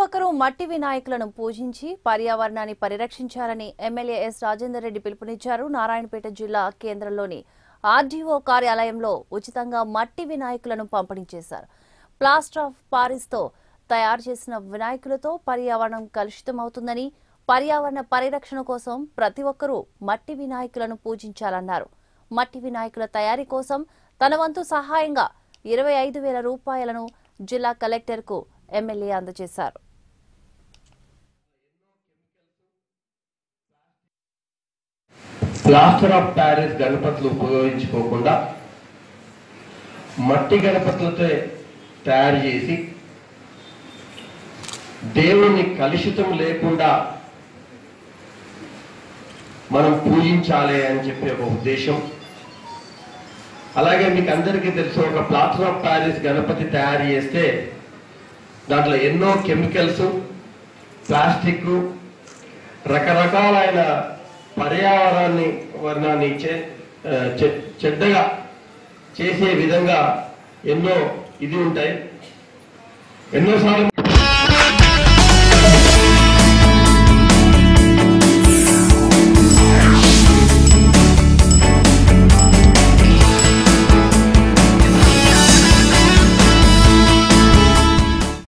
ఒక్కరూ మట్టి వినాయకులను పూజించి పర్యావరణాన్ని పరిరక్షించాలని ఎమ్మెల్యే ఎస్ రాజేందర్ రెడ్డి పిలుపునిచ్చారు నారాయణపేట జిల్లా కేంద్రంలోని ఆర్డీఓ కార్యాలయంలో ఉచితంగా మట్టి వినాయకులను పంపిణీ చేశారు ప్లాస్టర్ ఆఫ్ పారిస్తో తయారు చేసిన వినాయకులతో పర్యావరణం కలుషితమవుతుందని పర్యావరణ పరిరక్షణ కోసం ప్రతి ఒక్కరూ మట్టి వినాయకులను పూజించాలన్నారు మట్టి వినాయకుల తయారీ కోసం తన వంతు సహాయంగా ఇరవై ఐదు వేల రూపాయలను జిల్లా కలెక్టర్కు ఎమ్మెల్యే అందజేశారు ప్లాస్టర్ ఆఫ్ ప్యారిస్ గణపతులు ఉపయోగించుకోకుండా మట్టి గణపతులతో తయారు చేసి దేవుని కలుషితం లేకుండా మనం పూజించాలి అని చెప్పి ఒక ఉద్దేశం అలాగే మీకు అందరికీ తెలుసు ఒక ప్లాస్టర్ ఆఫ్ ప్యారిస్ గణపతి తయారు చేస్తే దాంట్లో ఎన్నో కెమికల్స్ ప్లాస్టిక్ రకరకాలైన పర్యావరణాన్ని వర్ణాన్ని చే- ఆ, చె- చెడ్డగా చేసే విధంగా ఎన్నో ఇది ఉంటాయి ఎన్నోసార్లు